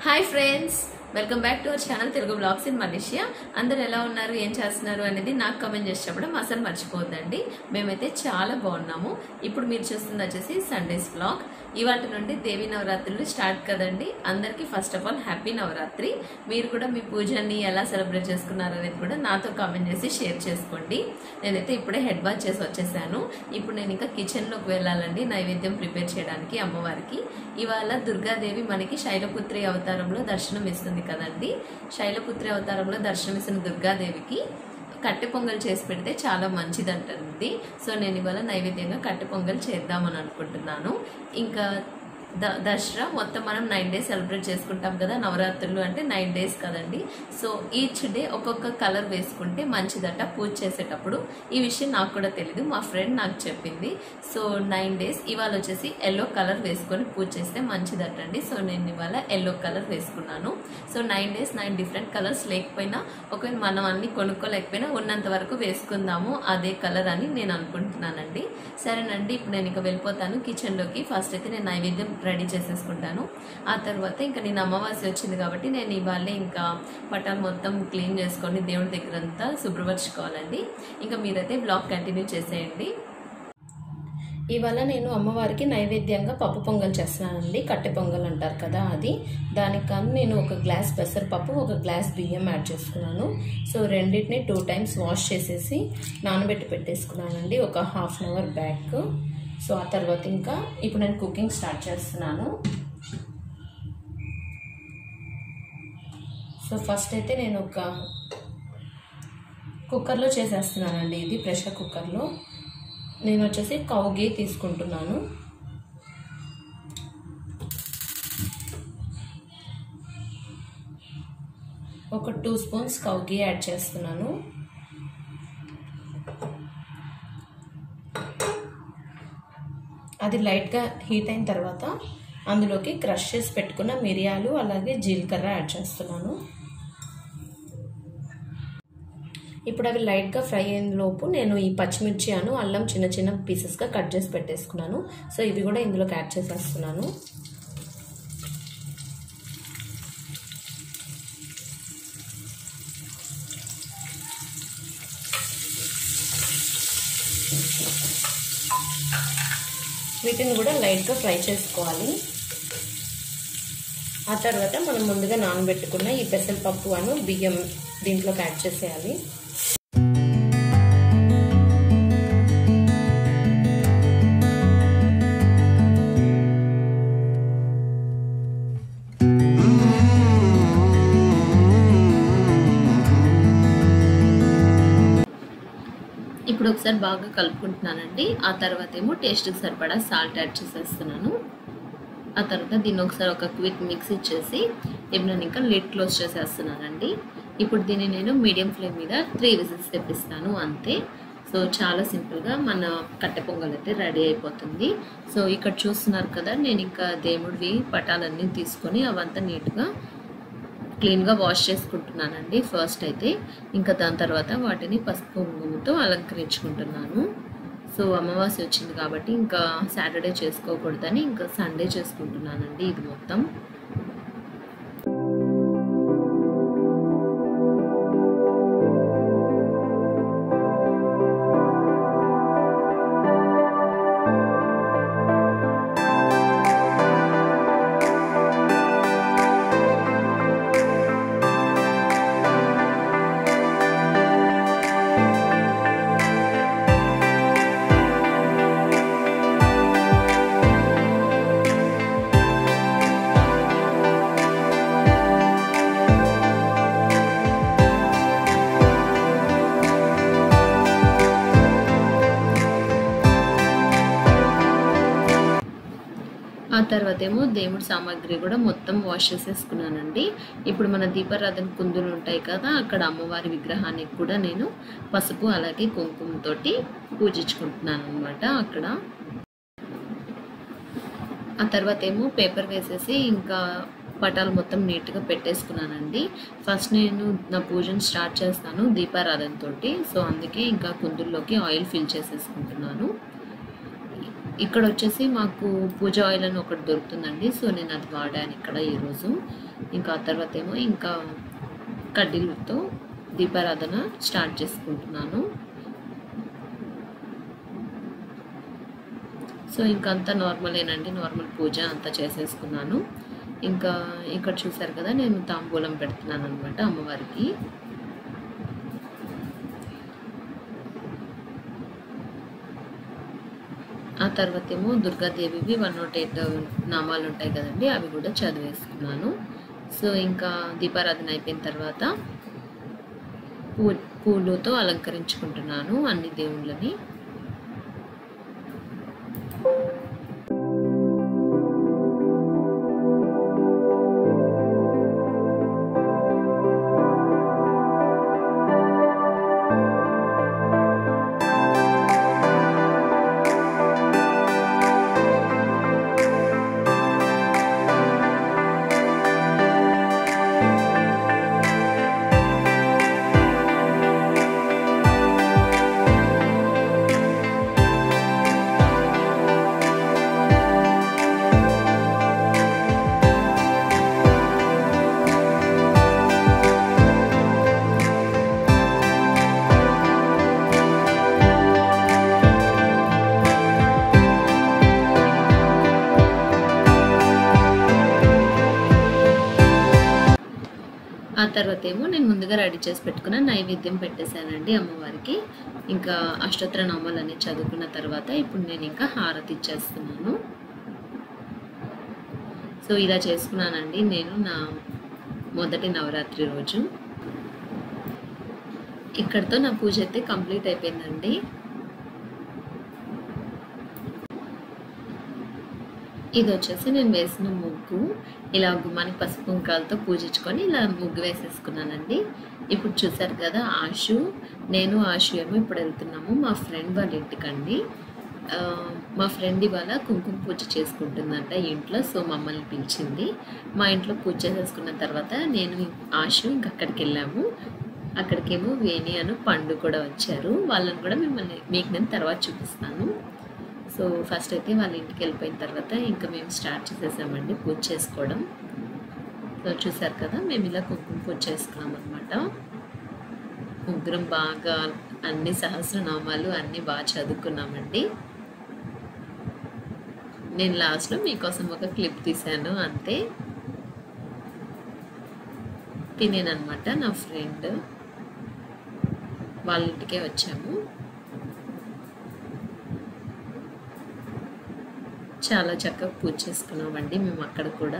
hi friends welcome back to our channel Telugu blogs in Malaysia అందరు ఎలా ఉన్నారు ఏం చేస్తున్నారు అనేది నాకు కమెంట్ చేసి చెప్పడం అసలు మర్చిపోద్దండి మేమైతే చాలా బాగున్నాము ఇప్పుడు మీరు చూస్తుంది వచ్చేసి సండేస్ బ్లాగ్ ఇవాటి నుండి దేవి నవరాత్రులు స్టార్ట్ కదండి అందరికీ first of all happy Navratri మీరు కూడా మీ పూజని ఎలా సెలబ్రేట్ చేసుకున్నారు అనేది కూడా నాతో కామెంట్ చేసి షేర్ చేసుకోండి నేనైతే ఇప్పుడే హెడ్ బాత్ చేసి వచ్చేసాను ఇప్పుడు నేను ఇంకా కిచెన్లోకి వెళ్ళాలండి నైవేద్యం ప్రిపేర్ చేయడానికి అమ్మవారికి ఇవాళ దుర్గాదేవి మనకి శైలపుత్రి అవతారంలో దర్శనం ఇస్తుంది కదండి శైలపుత్రి అవతారంలో దర్శనం ఇస్తున్న దుర్గాదేవికి కట్టె పొంగల్ చేసి పెడితే చాలా మంచిదంటుంది సో నేను ఇవాళ నైవేద్యంగా కట్టె పొంగల్ చేద్దామని అనుకుంటున్నాను ఇంకా ద దసరా మొత్తం మనం నైన్ డేస్ సెలబ్రేట్ చేసుకుంటాం కదా నవరాత్రులు అంటే నైన్ డేస్ కదండి సో ఈచ్ డే ఒక్కొక్క కలర్ వేసుకుంటే మంచిదట పూజ చేసేటప్పుడు ఈ విషయం నాకు కూడా తెలియదు మా ఫ్రెండ్ నాకు చెప్పింది సో నైన్ డేస్ ఇవాళ వచ్చేసి ఎల్లో కలర్ వేసుకొని పూజ చేస్తే మంచిదట అండి సో నేను ఇవాళ ఎల్లో కలర్ వేసుకున్నాను so nine days nine different colours లేకపోయినా ఒకవేళ మనం అన్ని కొనుక్కోలేకపోయినా ఉన్నంత వరకు వేసుకుందాము అదే కలర్ అని నేను అనుకుంటున్నానండి సరేనండి ఇప్పుడు నేను ఇక వెళ్ళిపోతాను కిచెన్లోకి ఫస్ట్ అయితే నేను నైవేద్యం రెడీ చేసేసుకుంటాను ఆ తర్వాత ఇంకా నేను అమావాస్య వచ్చింది కాబట్టి నేను ఇవాళ ఇంకా పటాలు మొత్తం క్లీన్ చేసుకొని దేవుడి దగ్గర అంతా శుభ్రపరచుకోవాలండి ఇంకా మీరైతే బ్లాగ్ కంటిన్యూ చేసేయండి ఇవాళ నేను అమ్మవారికి నైవేద్యంగా పప్పు పొంగల్ చేస్తున్నానండి కట్టె పొంగల్ అంటారు కదా అది దానికి కానీ నేను ఒక గ్లాస్ పెసరపప్పు ఒక గ్లాస్ బియ్యం యాడ్ చేసుకున్నాను సో రెండింటిని టూ టైమ్స్ వాష్ చేసేసి నానబెట్టి పెట్టేసుకున్నానండి ఒక half an hour back so ఆ తర్వాత ఇంకా ఇప్పుడు నేను కుకింగ్ స్టార్ట్ చేస్తున్నాను సో ఫస్ట్ అయితే నేను ఒక కుక్కర్లో చేసేస్తున్నానండి ఇది ప్రెషర్ కుక్కర్లో నేను వచ్చేసి కౌగి తీసుకుంటున్నాను ఒక టూ స్పూన్స్ కౌగి యాడ్ చేస్తున్నాను అది లైట్గా హీట్ అయిన తర్వాత అందులోకి క్రష్ చేసి పెట్టుకున్న మిరియాలు అలాగే జీలకర్ర యాడ్ చేస్తున్నాను ఇప్పుడు అవి లైట్గా ఫ్రై అయిన లోపు నేను ఈ పచ్చిమిర్చి అను అల్లం చిన్న చిన్న పీసెస్గా కట్ చేసి పెట్టేసుకున్నాను సో ఇవి కూడా ఇందులోకి యాడ్ చేసేస్తున్నాను వీటిని కూడా లైట్గా ఫ్రై చేసుకోవాలి ఆ తర్వాత మనం ముందుగా నానబెట్టుకున్న ఈ పెసరపప్పు అను బియ్యం దీంట్లోకి యాడ్ చేసేయాలి ఇప్పుడు ఒకసారి బాగా కలుపుకుంటున్నానండి ఆ తర్వాత ఏమో టేస్ట్కి సరిపడా సాల్ట్ యాడ్ చేసేస్తున్నాను ఆ తర్వాత దీన్ని ఒకసారి ఒక క్విక్ మిక్స్ ఇచ్చేసి ఇప్పుడు నేను ఇంకా లిడ్ క్లోజ్ చేసేస్తున్నానండి ఇప్పుడు దీన్ని నేను మీడియం ఫ్లేమ్ మీద త్రీ విజిల్స్ తెప్పిస్తాను అంతే సో చాలా సింపుల్గా మన కట్టె పొంగల్ అయితే రెడీ అయిపోతుంది సో ఇక్కడ చూస్తున్నారు కదా నేను ఇంకా దేవుడివి పటాలన్నీ తీసుకొని అవంతా నీట్గా క్లీన్గా వాష్ చేసుకుంటున్నానండి ఫస్ట్ అయితే ఇంకా దాని తర్వాత వాటిని పసుపు కుంకుమతో అలంకరించుకుంటున్నాను సో అమావాస్య వచ్చింది కాబట్టి ఇంకా సాటర్డే చేసుకోకూడదని ఇంకా సండే చేసుకుంటున్నానండి ఇది మొత్తం ఆ తర్వాత ఏమో దేవుడి సామాగ్రి కూడా మొత్తం వాష్ చేసేసుకున్నానండి ఇప్పుడు మన దీపారాధన కుందులు ఉంటాయి కదా అక్కడ అమ్మవారి విగ్రహానికి కూడా నేను పసుపు అలాగే కుంకుమతోటి పూజించుకుంటున్నాను అనమాట అక్కడ ఆ తర్వాత ఏమో పేపర్ వేసేసి ఇంకా పటాలు మొత్తం నీట్గా పెట్టేసుకున్నానండి ఫస్ట్ నేను నా పూజను స్టార్ట్ చేస్తాను దీపారాధనతో సో అందుకే ఇంకా కుందుల్లోకి ఆయిల్ ఫిల్ చేసేసుకుంటున్నాను ఇక్కడ వచ్చేసి మాకు పూజ ఆయిల్ అని ఒకటి దొరుకుతుందండి సో నేను అది వాడాను ఇక్కడ ఈరోజు ఇంకా ఆ తర్వాత ఏమో ఇంకా కడ్డీలతో దీపారాధన స్టార్ట్ చేసుకుంటున్నాను సో ఇంకా అంతా నార్మలేనండి నార్మల్ పూజ అంతా చేసేసుకున్నాను ఇంకా ఇక్కడ చూసారు కదా నేను తాంబూలం పెడుతున్నాను అనమాట అమ్మవారికి ఆ తర్వాత ఏమో దుర్గాదేవివి వన్ నాట్ ఎయిట్ నామాలు ఉంటాయి కదండి అవి కూడా చదివేసుకున్నాను సో ఇంకా దీపారాధన అయిపోయిన తర్వాత పూ పూలతో అలంకరించుకుంటున్నాను అన్ని దేవుళ్ళని ఆ తర్వాత ఏమో నేను ముందుగా రెడీ చేసి పెట్టుకున్న నైవేద్యం పెట్టేశానండి అమ్మవారికి ఇంకా అష్టోత్తర నామాలు అన్ని చదువుకున్న తర్వాత ఇప్పుడు నేను ఇంకా హారతి ఇచ్చేస్తున్నాను సో ఇలా చేసుకున్నానండి నేను నా మొదటి నవరాత్రి రోజు ఇక్కడితో నా పూజ అయితే కంప్లీట్ అయిపోయిందండి ఇది వచ్చేసి నేను వేసిన ముగ్గు ఇలా గుమ్మానికి పసుపు కుంకాలతో పూజించుకొని ఇలా ముగ్గు వేసేసుకున్నానండి ఇప్పుడు చూసారు కదా ఆశు నేను ఆశు ఏమో ఇప్పుడు వెళ్తున్నాము మా ఫ్రెండ్ వాళ్ళ ఇంటికండి ఆ, మా ఫ్రెండ్ ఇవాళ కుంకుమ పూజ చేసుకుంటుందంట ఇంట్లో సో మమ్మల్ని పిలిచింది మా ఇంట్లో పూజ చేసేసుకున్న తర్వాత నేను ఆశు ఇంక అక్కడికి వెళ్ళాము అక్కడికేమో వేణి అను పండు కూడా వచ్చారు వాళ్ళని కూడా మిమ్మల్ని మీకు నేను తర్వాత చూపిస్తాను సో ఫస్ట్ అయితే వాళ్ళ ఇంటికి వెళ్ళిపోయిన తర్వాత ఇంకా మేము స్టార్ట్ చేసేసామండి పూజ చేసుకోవడం సో చూసారు కదా మేము ఇలా కుంకుమ పూజ చేసుకున్నాం అనమాట ముగ్గురం బాగా అన్ని సహస్రనామాలు అన్నీ బాగా చదువుకున్నామండి నేను లాస్ట్లో మీకోసం ఒక క్లిప్ తీశాను అంతే తినేనమాట నా ఫ్రెండ్ వాళ్ళ ఇంటికే వచ్చాము చాలా చక్కగా పూజ చేసుకున్నామండి మేము అక్కడ కూడా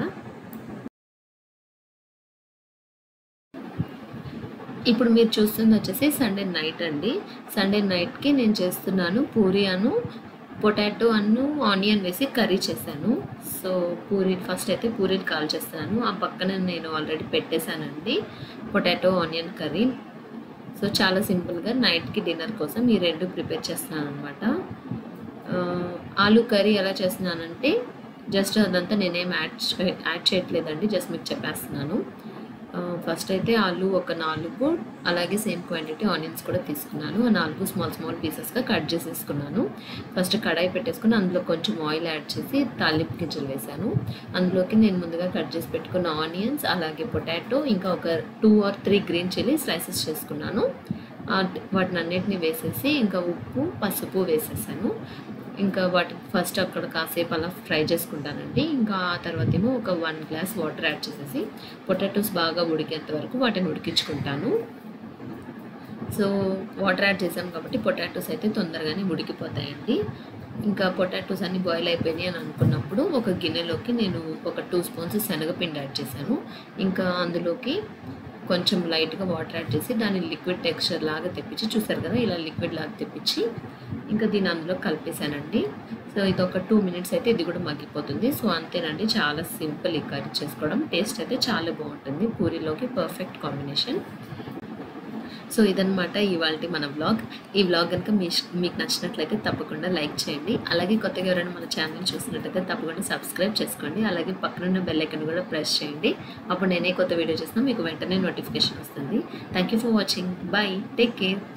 ఇప్పుడు మీరు చూస్తుంది వచ్చేసి సండే నైట్ అండి సండే నైట్కి నేను చేస్తున్నాను puri and potato and onion వేసి కర్రీ చేశాను సో పూరి ఫస్ట్ అయితే పూరీలు కాల్ చేస్తున్నాను ఆ పక్కన నేను ఆల్రెడీ పెట్టేశానండి పొటాటో ఆనియన్ కర్రీ సో చాలా సింపుల్గా నైట్కి డిన్నర్ కోసం ఈ రెండు ప్రిపేర్ చేస్తున్నాను అనమాట ఆలూ కర్రీ ఎలా చేస్తున్నానంటే జస్ట్ అదంతా నేనేం యాడ్ చే- యాడ్ చేయట్లేదండి జస్ట్ మీకు చెప్పేస్తున్నాను ఫస్ట్ అయితే ఆలు ఒక నాలుగు అలాగే సేమ్ క్వాంటిటీ ఆనియన్స్ కూడా తీసుకున్నాను ఆ నాలుగు స్మాల్ స్మాల్ పీసెస్గా కట్ చేసేసుకున్నాను ఫస్ట్ కడాయి పెట్టేసుకుని అందులో కొంచెం ఆయిల్ యాడ్ చేసి తాలింపు గింజలు వేసాను అందులోకి నేను ముందుగా కట్ చేసి పెట్టుకున్న ఆనియన్స్ అలాగే పొటాటో ఇంకా ఒక two or three green chilli slices చేసుకున్నాను ఆ వాటిని అన్నిటిని వేసేసి ఇంకా ఉప్పు పసుపు వేసేసాను ఇంకా వాటి ఫస్ట్ అక్కడ కాసేపు అలా ఫ్రై చేసుకుంటానండి ఇంకా ఆ తర్వాత ఏమో ఒక వన్ గ్లాస్ వాటర్ యాడ్ చేసేసి పొటాటోస్ బాగా ఉడికేంత వరకు వాటిని ఉడికించుకుంటాను సో వాటర్ యాడ్ చేసాం కాబట్టి పొటాటోస్ అయితే తొందరగానే ఉడికిపోతాయండి ఇంకా పొటాటోస్ అన్ని బాయిల్ అయిపోయినాయి అని అనుకున్నప్పుడు ఒక గిన్నెలోకి నేను ఒక టూ స్పూన్స్ శనగపిండి యాడ్ చేశాను ఇంకా అందులోకి కొంచెం లైట్గా వాటర్ యాడ్ చేసి దాన్ని లిక్విడ్ టెక్స్చర్ లాగా తెప్పించి చూసారు కదా ఇలా లిక్విడ్ లాగా తెప్పించి ఇంకా దీన్ని అందులో కలిపేశానండి సో ఇది ఒక టూ మినిట్స్ అయితే ఇది కూడా మగ్గిపోతుంది సో అంతేనండి చాలా సింపుల్ ఈ కర్రీ చేసుకోవడం టేస్ట్ అయితే చాలా బాగుంటుంది పూరీలోకి పర్ఫెక్ట్ కాంబినేషన్ సో ఇదనమాట ఇవాళ మన వ్లాగ్ ఈ వ్లాగ్ కనుక మీ మీకు నచ్చినట్లయితే తప్పకుండా లైక్ చేయండి అలాగే కొత్తగా ఎవరైనా మన ఛానల్ చూసినట్లయితే తప్పకుండా సబ్స్క్రైబ్ చేసుకోండి అలాగే పక్కనున్న బెల్ ఐకన్ కూడా ప్రెస్ చేయండి అప్పుడు నేనే కొత్త వీడియో చేసినా మీకు వెంటనే నోటిఫికేషన్ వస్తుంది thank you for watching bye take care